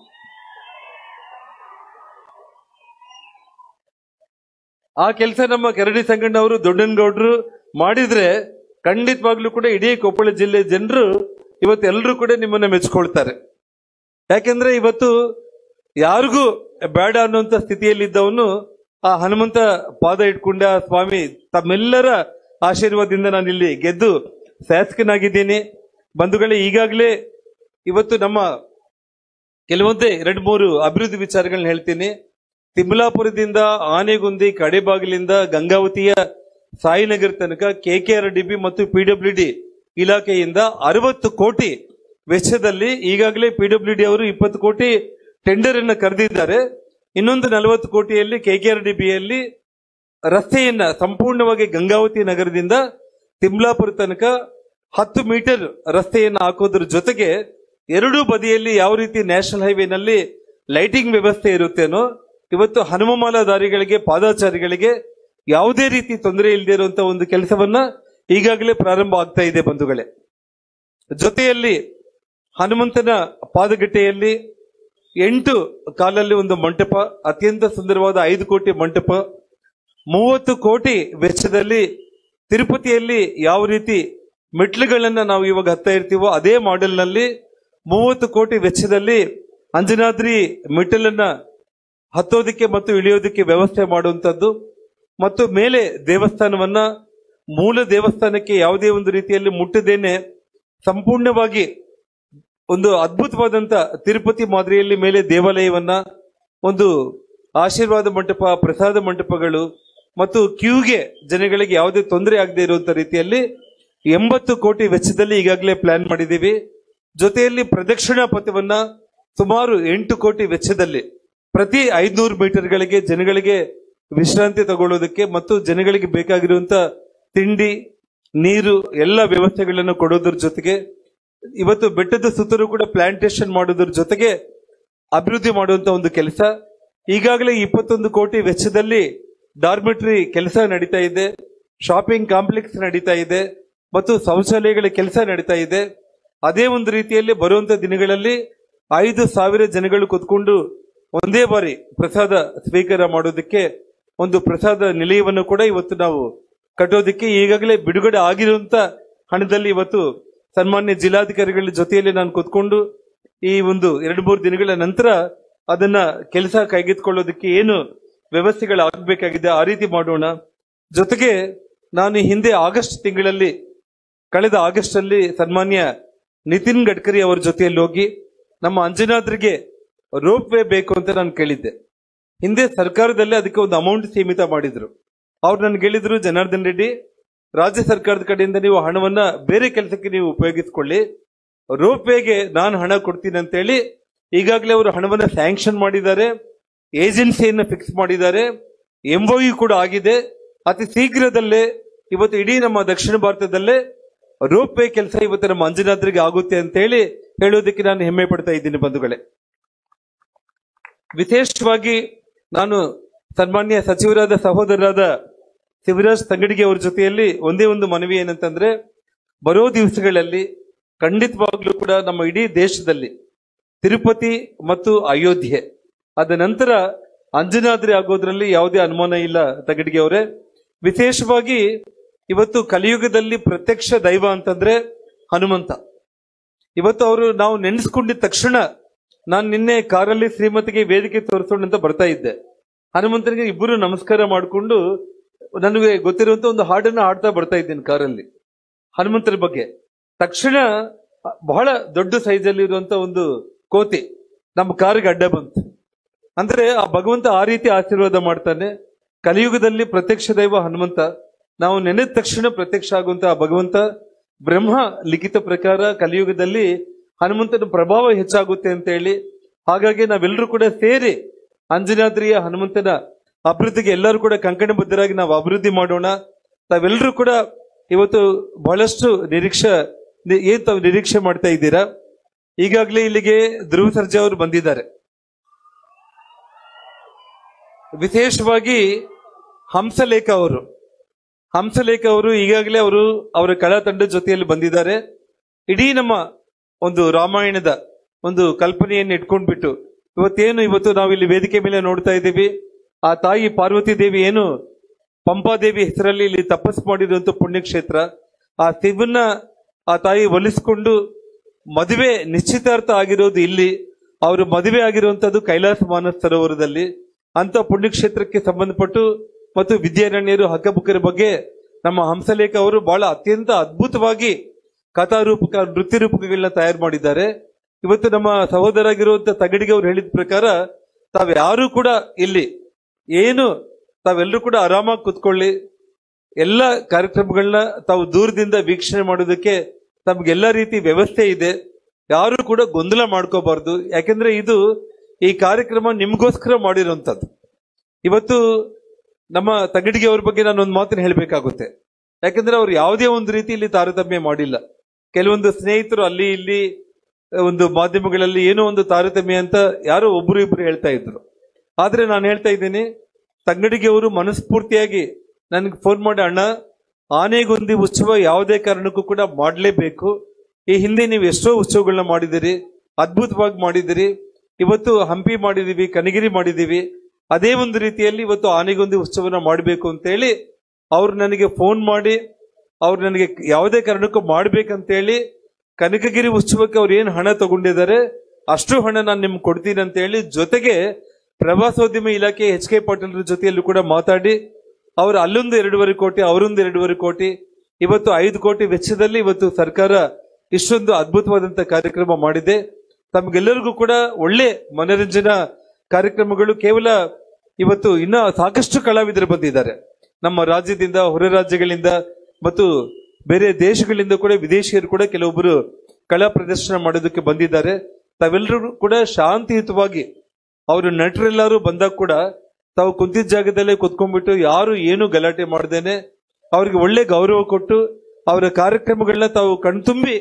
ಆ ಕೆಲಸ ನಮ್ಮ ಕರಡಿ ಸಂಗಣ್ಣ ಅವರು ದೊಡ್ಡನಗೌಡರು ಮಾಡಿದ್ರೆ ಖಂಡಿತವಾಗ್ಲೂ ಕೂಡ ಇಡೀ ಕೊಪ್ಪಳ ಜಿಲ್ಲೆ ಜನರು ಇವತ್ತು ಎಲ್ಲರೂ ಕೂಡ ನಿಮ್ಮನ್ನ ಮೆಚ್ಕೊಳ್ತಾರೆ ಯಾಕೆಂದ್ರೆ ಇವತ್ತು ಯಾರಿಗೂ ಬೇಡ ಅನ್ನುವಂತ ಸ್ಥಿತಿಯಲ್ಲಿದ್ದವನು ಆ ಹನುಮಂತ ಪಾದ ಇಟ್ಕೊಂಡ ಸ್ವಾಮಿ ತಮ್ಮೆಲ್ಲರ ಆಶೀರ್ವಾದದಿಂದ ನಾನು ಇಲ್ಲಿ ಗೆದ್ದು ಶಾಸಕನಾಗಿದ್ದೀನಿ ಬಂಧುಗಳೇ ಈಗಾಗಲೇ ಇವತ್ತು ನಮ್ಮ ಕೆಲವೊಂದೇ ಎರಡು ಮೂರು ಅಭಿವೃದ್ಧಿ ವಿಚಾರಗಳನ್ನ ಹೇಳ್ತೀನಿ ತಿಮ್ಲಾಪುರದಿಂದ ಆನೆಗುಂದಿ ಕಡೆಬಾಗಿಲಿಂದ ಗಂಗಾವತಿಯ ಸಾಯಿನಗರ್ ತನಕ ಕೆಕೆಆರ್ ಡಿಬಿ ಮತ್ತು ಪಿಡಬ್ಲ್ಯೂ ಡಿ ಇಲಾಖೆಯಿಂದ ಅರವತ್ತು ಕೋಟಿ ವೆಚ್ಚದಲ್ಲಿ ಈಗಾಗಲೇ ಪಿಡಬ್ಲ್ಯೂ ಡಿ ಅವರು ಇಪ್ಪತ್ತು ಕೋಟಿ ಟೆಂಡರ್ ಅನ್ನು ಕರೆದಿದ್ದಾರೆ ಇನ್ನೊಂದು ನಲವತ್ತು ಕೋಟಿಯಲ್ಲಿ ಕೆಕೆಆರ್ ಡಿಬಿಯಲ್ಲಿ ರಸ್ತೆಯನ್ನ ಸಂಪೂರ್ಣವಾಗಿ ಗಂಗಾವತಿ ನಗರದಿಂದ ತಿಮ್ಲಾಪುರ ತನಕ ಹತ್ತು ಮೀಟರ್ ರಸ್ತೆಯನ್ನ ಹಾಕೋದ್ರ ಜೊತೆಗೆ ಎರಡೂ ಬದಿಯಲ್ಲಿ ಯಾವ ರೀತಿ ನ್ಯಾಷನಲ್ ಹೈವೇನಲ್ಲಿ ಲೈಟಿಂಗ್ ವ್ಯವಸ್ಥೆ ಇರುತ್ತೇನೋ ಇವತ್ತು ಹನುಮಮಾಲ ದಾರಿಗಳಿಗೆ ಪಾದಾಚಾರಿಗಳಿಗೆ ಯಾವುದೇ ರೀತಿ ತೊಂದರೆ ಇಲ್ಲದೆ ಇರುವಂತ ಒಂದು ಕೆಲಸವನ್ನ ಈಗಾಗಲೇ ಪ್ರಾರಂಭ ಆಗ್ತಾ ಇದೆ ಬಂಧುಗಳೇ ಜೊತೆಯಲ್ಲಿ ಹನುಮಂತನ ಪಾದಗಟ್ಟೆಯಲ್ಲಿ ಎಂಟು ಕಾಲಲ್ಲಿ ಒಂದು ಮಂಟಪ ಅತ್ಯಂತ ಸುಂದರವಾದ ಐದು ಕೋಟಿ ಮಂಟಪ ಮೂವತ್ತು ಕೋಟಿ ವೆಚ್ಚದಲ್ಲಿ ತಿರುಪತಿಯಲ್ಲಿ ಯಾವ ರೀತಿ ಮೆಟ್ಲುಗಳನ್ನ ನಾವು ಇವಾಗ ಹತ್ತಾ ಇರ್ತೀವೋ ಅದೇ ಮಾಡೆಲ್ನಲ್ಲಿ ಮೂವತ್ತು ಕೋಟಿ ವೆಚ್ಚದಲ್ಲಿ ಅಂಜನಾದ್ರಿ ಮೆಟ್ಟಲನ್ನ ಹತ್ತೋದಕ್ಕೆ ಮತ್ತು ಇಳಿಯೋದಕ್ಕೆ ವ್ಯವಸ್ಥೆ ಮಾಡುವಂತದ್ದು ಮತ್ತು ಮೇಲೆ ದೇವಸ್ಥಾನವನ್ನ ಮೂಲ ದೇವಸ್ಥಾನಕ್ಕೆ ಯಾವುದೇ ಒಂದು ರೀತಿಯಲ್ಲಿ ಮುಟ್ಟದೇನೆ ಸಂಪೂರ್ಣವಾಗಿ ಒಂದು ಅದ್ಭುತವಾದಂತ ತಿರುಪತಿ ಮಾದರಿಯಲ್ಲಿ ಮೇಲೆ ದೇವಾಲಯವನ್ನ ಒಂದು ಆಶೀರ್ವಾದ ಮಂಟಪ ಪ್ರಸಾದ ಮಂಟಪಗಳು ಮತ್ತು ಕ್ಯೂಗೆ ಜನಗಳಿಗೆ ಯಾವುದೇ ತೊಂದರೆ ಆಗದೆ ಇರುವಂತ ರೀತಿಯಲ್ಲಿ ಎಂಬತ್ತು ಕೋಟಿ ವೆಚ್ಚದಲ್ಲಿ ಈಗಾಗಲೇ ಪ್ಲಾನ್ ಮಾಡಿದ್ದೀವಿ ಜೊತೆಯಲ್ಲಿ ಪ್ರದಕ್ಷಿಣಾ ಪಥವನ್ನ ಸುಮಾರು ಎಂಟು ಕೋಟಿ ವೆಚ್ಚದಲ್ಲಿ ಪ್ರತಿ ಐದ್ನೂರು ಮೀಟರ್ಗಳಿಗೆ ಜನಗಳಿಗೆ ವಿಶ್ರಾಂತಿ ತಗೊಳ್ಳೋದಕ್ಕೆ ಮತ್ತು ಜನಗಳಿಗೆ ಬೇಕಾಗಿರುವಂತ ತಿಂಡಿ ನೀರು ಎಲ್ಲ ವ್ಯವಸ್ಥೆಗಳನ್ನು ಕೊಡೋದ್ರ ಜೊತೆಗೆ ಇವತ್ತು ಬೆಟ್ಟದ ಸುತ್ತಲೂ ಕೂಡ ಪ್ಲಾಂಟೇಶನ್ ಮಾಡೋದ್ರ ಜೊತೆಗೆ ಅಭಿವೃದ್ಧಿ ಮಾಡುವಂತ ಒಂದು ಕೆಲಸ ಈಗಾಗಲೇ ಇಪ್ಪತ್ತೊಂದು ಕೋಟಿ ವೆಚ್ಚದಲ್ಲಿ ಡಾರ್ಮೆಟ್ರಿ ಕೆಲಸ ನಡೀತಾ ಇದೆ ಶಾಪಿಂಗ್ ಕಾಂಪ್ಲೆಕ್ಸ್ ನಡೀತಾ ಇದೆ ಮತ್ತು ಶೌಚಾಲಯಗಳ ಕೆಲಸ ನಡೀತಾ ಇದೆ ಅದೇ ಒಂದು ರೀತಿಯಲ್ಲಿ ಬರುವಂತ ದಿನಗಳಲ್ಲಿ ಐದು ಸಾವಿರ ಜನಗಳು ಕುತ್ಕೊಂಡು ಒಂದೇ ಬಾರಿ ಪ್ರಸಾದ ಸ್ವೀಕಾರ ಮಾಡೋದಕ್ಕೆ ಒಂದು ಪ್ರಸಾದ ನಿಲಯವನ್ನು ಕೂಡ ಇವತ್ತು ನಾವು ಕಟ್ಟೋದಕ್ಕೆ ಈಗಾಗಲೇ ಬಿಡುಗಡೆ ಆಗಿರುವಂತ ಹಣದಲ್ಲಿ ಇವತ್ತು ಸನ್ಮಾನ್ಯ ಜಿಲ್ಲಾಧಿಕಾರಿಗಳ ಜೊತೆಯಲ್ಲಿ ನಾನು ಕುತ್ಕೊಂಡು ಈ ಒಂದು ಎರಡು ಮೂರು ದಿನಗಳ ನಂತರ ಅದನ್ನ ಕೆಲಸ ಕೈಗೆತ್ಕೊಳ್ಳೋದಕ್ಕೆ ಏನು ವ್ಯವಸ್ಥೆಗಳಾಗಬೇಕಾಗಿದೆ ಆ ರೀತಿ ಮಾಡೋಣ ಜೊತೆಗೆ ನಾನು ಈ ಹಿಂದೆ ಆಗಸ್ಟ್ ತಿಂಗಳಲ್ಲಿ ಕಳೆದ ಆಗಸ್ಟ್ ಅಲ್ಲಿ ಸನ್ಮಾನ್ಯ ನಿತಿನ್ ಗಡ್ಕರಿ ಅವರ ಜೊತೆಯಲ್ಲಿ ಹೋಗಿ ನಮ್ಮ ಅಂಜನಾದ್ರಿಗೆ ರೋಪ್ ವೇ ಬೇಕು ಅಂತ ನಾನು ಕೇಳಿದ್ದೆ ಹಿಂದೆ ಸರ್ಕಾರದಲ್ಲಿ ಅದಕ್ಕೆ ಒಂದು ಅಮೌಂಟ್ ಸೀಮಿತ ಮಾಡಿದ್ರು ಅವ್ರು ನನ್ಗೆ ಹೇಳಿದ್ರು ಜನಾರ್ದನ್ ರೆಡ್ಡಿ ರಾಜ್ಯ ಸರ್ಕಾರದ ಕಡೆಯಿಂದ ನೀವು ಹಣವನ್ನ ಬೇರೆ ಕೆಲಸಕ್ಕೆ ನೀವು ಉಪಯೋಗಿಸ್ಕೊಳ್ಳಿ ರೋಪ್ವೇಗೆ ನಾನು ಹಣ ಕೊಡ್ತೀನಿ ಅಂತೇಳಿ ಈಗಾಗಲೇ ಅವರು ಹಣವನ್ನ ಸ್ಯಾಂಕ್ಷನ್ ಮಾಡಿದ್ದಾರೆ ಏಜೆನ್ಸಿಯನ್ನು ಫಿಕ್ಸ್ ಮಾಡಿದ್ದಾರೆ ಎಂಒಯು ಕೂಡ ಆಗಿದೆ ಅತಿ ಶೀಘ್ರದಲ್ಲೇ ಇವತ್ತು ಇಡೀ ನಮ್ಮ ದಕ್ಷಿಣ ಭಾರತದಲ್ಲೇ ರೋಪ್ ವೇ ಕೆಲಸ ಇವತ್ತು ನಮ್ಮ ಅಂಜನಾದ್ರಿಗೆ ಆಗುತ್ತೆ ಅಂತ ಹೇಳಿ ಹೇಳೋದಕ್ಕೆ ನಾನು ಹೆಮ್ಮೆ ಪಡ್ತಾ ಇದ್ದೀನಿ ಬಂಧುಗಳೇ ವಿಶೇಷವಾಗಿ ನಾನು ಸನ್ಮಾನ್ಯ ಸಚಿವರಾದ ಸಹೋದರರಾದ ಶಿವರಾಜ್ ತಂಗಡಿಗೆ ಅವರ ಜೊತೆಯಲ್ಲಿ ಒಂದೇ ಒಂದು ಮನವಿ ಏನಂತಂದ್ರೆ ಬರೋ ದಿವಸಗಳಲ್ಲಿ ಖಂಡಿತವಾಗ್ಲೂ ಕೂಡ ನಮ್ಮ ಇಡೀ ದೇಶದಲ್ಲಿ ತಿರುಪತಿ ಮತ್ತು ಅಯೋಧ್ಯೆ ಅದ ನಂತರ ಅಂಜನಾದ್ರಿ ಆಗೋದ್ರಲ್ಲಿ ಯಾವುದೇ ಅನುಮಾನ ಇಲ್ಲ ತಗಡಿಗೆ ಅವರೇ ವಿಶೇಷವಾಗಿ ಇವತ್ತು ಕಲಿಯುಗದಲ್ಲಿ ಪ್ರತ್ಯಕ್ಷ ದೈವ ಅಂತಂದ್ರೆ ಹನುಮಂತ ಇವತ್ತು ಅವರು ನಾವು ನೆನೆಸ್ಕೊಂಡಿದ ತಕ್ಷಣ ನಾನು ನಿನ್ನೆ ಕಾರಲ್ಲಿ ಶ್ರೀಮತಿಗೆ ವೇದಿಕೆ ತೋರಿಸೋಣ ಅಂತ ಬರ್ತಾ ಇದ್ದೆ ಹನುಮಂತನಿಗೆ ಇಬ್ಬರು ನಮಸ್ಕಾರ ಮಾಡಿಕೊಂಡು ನನಗೆ ಗೊತ್ತಿರುವಂತ ಒಂದು ಹಾಡನ್ನ ಹಾಡ್ತಾ ಬರ್ತಾ ಇದ್ದೀನಿ ಕಾರಲ್ಲಿ ಹನುಮಂತನ ಬಗ್ಗೆ ತಕ್ಷಣ ಬಹಳ ದೊಡ್ಡ ಸೈಜಲ್ಲಿ ಇರುವಂತ ಒಂದು ಕೋತಿ ನಮ್ಮ ಕಾರಿಗೆ ಅಡ್ಡ ಬಂತು ಅಂದ್ರೆ ಆ ಭಗವಂತ ಆ ರೀತಿ ಆಶೀರ್ವಾದ ಮಾಡ್ತಾನೆ ಕಲಿಯುಗದಲ್ಲಿ ಪ್ರತ್ಯಕ್ಷ ದೈವ ಹನುಮಂತ ನಾವು ನೆನೆದ ತಕ್ಷಣ ಪ್ರತ್ಯಕ್ಷ ಆಗುವಂತ ಆ ಭಗವಂತ ಬ್ರಹ್ಮ ಲಿಖಿತ ಪ್ರಕಾರ ಕಲಿಯುಗದಲ್ಲಿ ಹನುಮಂತನ ಪ್ರಭಾವ ಹೆಚ್ಚಾಗುತ್ತೆ ಅಂತ ಹೇಳಿ ಹಾಗಾಗಿ ನಾವೆಲ್ಲರೂ ಕೂಡ ಸೇರಿ ಅಂಜನಾದ್ರಿಯ ಹನುಮಂತನ ಅಭಿವೃದ್ಧಿಗೆ ಎಲ್ಲರೂ ಕೂಡ ಕಂಕಣಬದ್ಧರಾಗಿ ನಾವು ಅಭಿವೃದ್ಧಿ ಮಾಡೋಣ ತಾವೆಲ್ಲರೂ ಕೂಡ ಇವತ್ತು ಬಹಳಷ್ಟು ನಿರೀಕ್ಷೆ ನಿ- ಏನ್ ತಾವು ನಿರೀಕ್ಷೆ ಮಾಡ್ತಾ ಇದ್ದೀರಾ ಈಗಾಗಲೇ ಇಲ್ಲಿಗೆ ಧ್ರುವ ಸರ್ಜಾ ಅವರು ಬಂದಿದ್ದಾರೆ ವಿಶೇಷವಾಗಿ ಹಂಸಲೇಖ ಅವರು ಹಂಸಲೇಖ ಅವರು ಈಗಾಗಲೇ ಅವರು ಅವರ ಕಲಾ ತಂಡದ ಜೊತೆಯಲ್ಲಿ ಬಂದಿದ್ದಾರೆ ಇಡೀ ನಮ್ಮ ಒಂದು ರಾಮಾಯಣದ ಒಂದು ಕಲ್ಪನೆಯನ್ನು ಇಟ್ಕೊಂಡ್ಬಿಟ್ಟು ಇವತ್ತೇನು ಇವತ್ತು ನಾವು ಇಲ್ಲಿ ವೇದಿಕೆ ಮೇಲೆ ನೋಡ್ತಾ ಇದ್ದೀವಿ ಆ ತಾಯಿ ಪಾರ್ವತಿ ದೇವಿ ಏನು ಪಂಪಾದೇವಿ ಹೆಸರಲ್ಲಿ ಇಲ್ಲಿ ತಪಸ್ ಮಾಡಿರುವಂತ ಪುಣ್ಯಕ್ಷೇತ್ರ ಆ ಶಿವನ್ನ ಆ ತಾಯಿ ಒಲಿಸ್ಕೊಂಡು ಮದುವೆ ನಿಶ್ಚಿತಾರ್ಥ ಆಗಿರೋದು ಇಲ್ಲಿ ಅವರು ಮದುವೆ ಆಗಿರುವಂತದ್ದು ಕೈಲಾಸ ಮಾನಸ ಸರೋವರದಲ್ಲಿ ಅಂತ ಪುಣ್ಯಕ್ಷೇತ್ರಕ್ಕೆ ಸಂಬಂಧಪಟ್ಟು ಮತ್ತು ವಿದ್ಯಾರಣ್ಯರು ಹಕ್ಕಬುಕ್ಕರ ಬಗ್ಗೆ ನಮ್ಮ ಹಂಸಲೇಖ ಅವರು ಬಹಳ ಅತ್ಯಂತ ಅದ್ಭುತವಾಗಿ ಕಥಾರೂಪಕ ನೃತ್ಯ ರೂಪಕಗಳನ್ನ ತಯಾರು ಮಾಡಿದ್ದಾರೆ ಇವತ್ತು ನಮ್ಮ ಸಹೋದರಾಗಿರುವಂತ ತಗಡಿಗೆ ಅವ್ರು ಹೇಳಿದ ಪ್ರಕಾರ ತಾವ್ಯಾರು ಕೂಡ ಇಲ್ಲಿ ಏನು ತಾವೆಲ್ಲರೂ ಕೂಡ ಆರಾಮಾಗಿ ಕುತ್ಕೊಳ್ಳಿ ಎಲ್ಲ ಕಾರ್ಯಕ್ರಮಗಳನ್ನ ತಾವು ದೂರದಿಂದ ವೀಕ್ಷಣೆ ಮಾಡೋದಕ್ಕೆ ತಮ್ಗೆಲ್ಲ ರೀತಿ ವ್ಯವಸ್ಥೆ ಇದೆ ಯಾರು ಕೂಡ ಗೊಂದಲ ಮಾಡ್ಕೋಬಾರ್ದು ಯಾಕೆಂದ್ರೆ ಇದು ಈ ಕಾರ್ಯಕ್ರಮ ನಿಮ್ಗೋಸ್ಕರ ಮಾಡಿರುವಂತದ್ದು ಇವತ್ತು ನಮ್ಮ ತಗಡಿಗೆ ಅವ್ರ ಬಗ್ಗೆ ನಾನು ಒಂದು ಮಾತನ್ನ ಹೇಳಬೇಕಾಗುತ್ತೆ ಯಾಕಂದ್ರೆ ಅವ್ರು ಯಾವುದೇ ಒಂದು ರೀತಿಯಲ್ಲಿ ತಾರತಮ್ಯ ಮಾಡಿಲ್ಲ ಕೆಲವೊಂದು ಸ್ನೇಹಿತರು ಅಲ್ಲಿ ಇಲ್ಲಿ ಒಂದು ಮಾಧ್ಯಮಗಳಲ್ಲಿ ಏನೋ ಒಂದು ತಾರತಮ್ಯ ಅಂತ ಯಾರೋ ಒಬ್ರು ಇಬ್ರು ಹೇಳ್ತಾ ಇದ್ರು ಆದ್ರೆ ನಾನು ಹೇಳ್ತಾ ಇದ್ದೀನಿ ತಂಗಡಿಗೆ ಅವರು ಮನಸ್ಫೂರ್ತಿಯಾಗಿ ನನಗೆ ಫೋನ್ ಮಾಡಿ ಅಣ್ಣ ಆನೆಗೊಂದಿ ಉತ್ಸವ ಯಾವುದೇ ಕಾರಣಕ್ಕೂ ಕೂಡ ಮಾಡಲೇಬೇಕು ಈ ಹಿಂದೆ ನೀವು ಎಷ್ಟೋ ಉತ್ಸವಗಳನ್ನ ಮಾಡಿದಿರಿ ಅದ್ಭುತವಾಗಿ ಮಾಡಿದಿರಿ ಇವತ್ತು ಹಂಪಿ ಮಾಡಿದೀವಿ ಕನಗಿರಿ ಮಾಡಿದೀವಿ ಅದೇ ಒಂದು ರೀತಿಯಲ್ಲಿ ಇವತ್ತು ಆನೆಗೊಂದಿ ಉತ್ಸವನ ಮಾಡಬೇಕು ಅಂತೇಳಿ ಅವ್ರು ನನಗೆ ಫೋನ್ ಮಾಡಿ ಅವ್ರು ನನಗೆ ಯಾವುದೇ ಕಾರಣಕ್ಕೂ ಮಾಡ್ಬೇಕಂತೇಳಿ ಕನಕಗಿರಿ ಉತ್ಸವಕ್ಕೆ ಅವ್ರು ಏನು ಹಣ ತಗೊಂಡಿದ್ದಾರೆ ಅಷ್ಟು ಹಣ ನಾನು ನಿಮ್ಗೆ ಕೊಡ್ತೀನಿ ಅಂತ ಹೇಳಿ ಜೊತೆಗೆ ಪ್ರವಾಸೋದ್ಯಮ ಇಲಾಖೆ ಎಚ್ ಕೆ ಪಾಟೀಲ್ ಜೊತೆಯಲ್ಲೂ ಕೂಡ ಮಾತಾಡಿ ಅವರು ಅಲ್ಲೊಂದು ಎರಡೂವರೆ ಕೋಟಿ ಅವರೊಂದು ಎರಡೂವರೆ ಕೋಟಿ ಇವತ್ತು ಐದು ಕೋಟಿ ವೆಚ್ಚದಲ್ಲಿ ಇವತ್ತು ಸರ್ಕಾರ ಇಷ್ಟೊಂದು ಅದ್ಭುತವಾದಂತ ಕಾರ್ಯಕ್ರಮ ಮಾಡಿದೆ ತಮ್ಗೆಲ್ಲರಿಗೂ ಕೂಡ ಒಳ್ಳೆ ಮನರಂಜನಾ ಕಾರ್ಯಕ್ರಮಗಳು ಕೇವಲ ಇವತ್ತು ಇನ್ನ ಸಾಕಷ್ಟು ಕಲಾವಿದರು ಬಂದಿದ್ದಾರೆ ನಮ್ಮ ರಾಜ್ಯದಿಂದ ಹೊರ ರಾಜ್ಯಗಳಿಂದ ಮತ್ತು ಬೇರೆ ದೇಶಗಳಿಂದ ಕೂಡ ವಿದೇಶಿಯರು ಕೂಡ ಕೆಲವೊಬ್ಬರು ಕಲಾ ಪ್ರದರ್ಶನ ಮಾಡೋದಕ್ಕೆ ಬಂದಿದ್ದಾರೆ ತಾವೆಲ್ಲರೂ ಕೂಡ ಶಾಂತಿಯುತವಾಗಿ ಅವರು ನಟರೆಲ್ಲರೂ ಬಂದಾಗ ಕೂಡ ತಾವು ಕುಂತಿದ್ದ ಜಾಗದಲ್ಲೇ ಕುತ್ಕೊಂಡ್ಬಿಟ್ಟು ಯಾರು ಏನು ಗಲಾಟೆ ಮಾಡ್ದೇನೆ ಅವ್ರಿಗೆ ಒಳ್ಳೆ ಗೌರವ ಕೊಟ್ಟು ಅವರ ಕಾರ್ಯಕ್ರಮಗಳನ್ನ ತಾವು ಕಣ್ತುಂಬಿ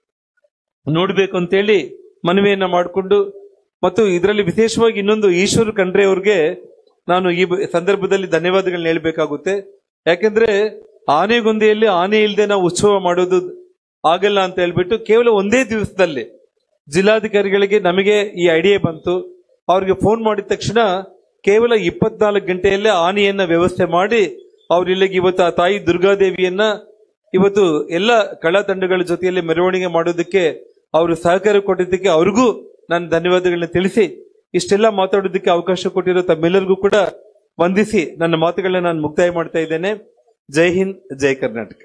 ನೋಡ್ಬೇಕು ಅಂತೇಳಿ ಮನವಿಯನ್ನ ಮಾಡಿಕೊಂಡು ಮತ್ತು ಇದರಲ್ಲಿ ವಿಶೇಷವಾಗಿ ಇನ್ನೊಂದು ಈಶ್ವರ್ ಖಂಡ್ರೆ ಅವ್ರಿಗೆ ನಾನು ಈ ಬ- ಸಂದರ್ಭದಲ್ಲಿ ಧನ್ಯವಾದಗಳನ್ನ ಹೇಳ್ಬೇಕಾಗುತ್ತೆ ಯಾಕೆಂದ್ರೆ ಆನೆಗೊಂದಿಯಲ್ಲಿ ಆನೆ ಇಲ್ಲದೆ ನಾವು ಉತ್ಸವ ಮಾಡೋದು ಆಗಲ್ಲ ಅಂತ ಹೇಳ್ಬಿಟ್ಟು ಕೇವಲ ಒಂದೇ ದಿವಸದಲ್ಲಿ ಜಿಲ್ಲಾಧಿಕಾರಿಗಳಿಗೆ ನಮಗೆ ಈ ಐಡಿಯಾ ಬಂತು ಅವ್ರಿಗೆ ಫೋನ್ ಮಾಡಿದ ತಕ್ಷಣ ಕೇವಲ ಇಪ್ಪತ್ನಾಲ್ಕು ಗಂಟೆಯಲ್ಲೇ ಆನೆಯನ್ನ ವ್ಯವಸ್ಥೆ ಮಾಡಿ ಅವ್ರು ಇಲ್ಲಿಗೆ ಇವತ್ತು ಆ ತಾಯಿ ದುರ್ಗಾದೇವಿಯನ್ನ ಇವತ್ತು ಎಲ್ಲ ಕಲಾ ತಂಡಗಳ ಜೊತೆಯಲ್ಲಿ ಮೆರವಣಿಗೆ ಮಾಡೋದಕ್ಕೆ ಅವರು ಸಹಕಾರ ಕೊಟ್ಟಿದ್ದಕ್ಕೆ ಅವ್ರಿಗೂ ನಾನು ಧನ್ಯವಾದಗಳನ್ನ ತಿಳಿಸಿ ಇಷ್ಟೆಲ್ಲ ಮಾತಾಡೋದಕ್ಕೆ ಅವಕಾಶ ಕೊಟ್ಟಿರೋ ತಮ್ಮೆಲ್ಲರಿಗೂ ಕೂಡ ವಂದಿಸಿ ನನ್ನ ಮಾತುಗಳನ್ನ ನಾನು ಮುಕ್ತಾಯ ಮಾಡ್ತಾ ಇದ್ದೇನೆ ಜೈ ಹಿಂದ್ ಜೈ ಕರ್ನಾಟಕ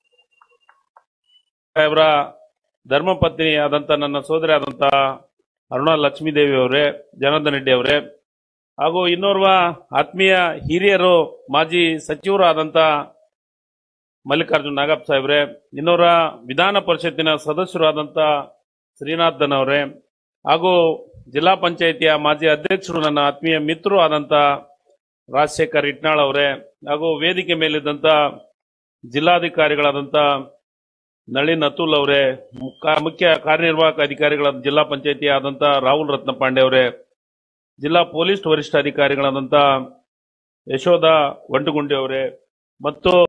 ಸಾಹೇಬ್ರ ಧರ್ಮಪತ್ನಿ ಆದಂತ ನನ್ನ ಸೋದರಿ ಆದಂತ ಅರುಣಾ ಲಕ್ಷ್ಮೀದೇವಿ ಅವರೇ ಜನಾರ್ದನ್ ರೆಡ್ಡಿ ಅವರೇ ಹಾಗೂ ಇನ್ನೋರ್ವ ಆತ್ಮೀಯ ಹಿರಿಯರು ಮಾಜಿ ಸಚಿವರು ಆದಂತ ಮಲ್ಲಿಕಾರ್ಜುನ್ ನಾಗಪ್ಪ ಸಾಹೇಬ್ರೆ ಇನ್ನೋರ ವಿಧಾನ ಪರಿಷತ್ತಿನ ಸದಸ್ಯರು ಆದಂತ ಶ್ರೀನಾಥನ್ ಅವರೇ ಹಾಗೂ ಜಿಲ್ಲಾ ಪಂಚಾಯಿತಿಯ ಮಾಜಿ ಅಧ್ಯಕ್ಷರು ನನ್ನ ಆತ್ಮೀಯ ಮಿತ್ರರು ಆದಂತ ರಾಜಶೇಖರ್ ಇಟ್ನಾಳ್ ಅವರೇ ಹಾಗೂ ವೇದಿಕೆ ಮೇಲಿದ್ದಂತ ಜಿಲ್ಲಾಧಿಕಾರಿಗಳಾದಂತ ನಳಿನ್ ಅತುಲ್ ಅವರೇ ಮುಖ- ಮುಖ್ಯ ಕಾರ್ಯನಿರ್ವಾಹಕ ಅಧಿಕಾರಿಗಳಾದ ಜಿಲ್ಲಾ ಪಂಚಾಯಿತಿ ಆದಂತ ರಾಹುಲ್ ರತ್ನ ಪಾಂಡೆ ಅವರೇ ಜಿಲ್ಲಾ ಪೊಲೀಸ್ ವರಿಷ್ಠಾಧಿಕಾರಿಗಳಾದಂತ ಯಶೋಧ ಒಂಟುಗುಂಡಿ ಅವರೇ ಮತ್ತು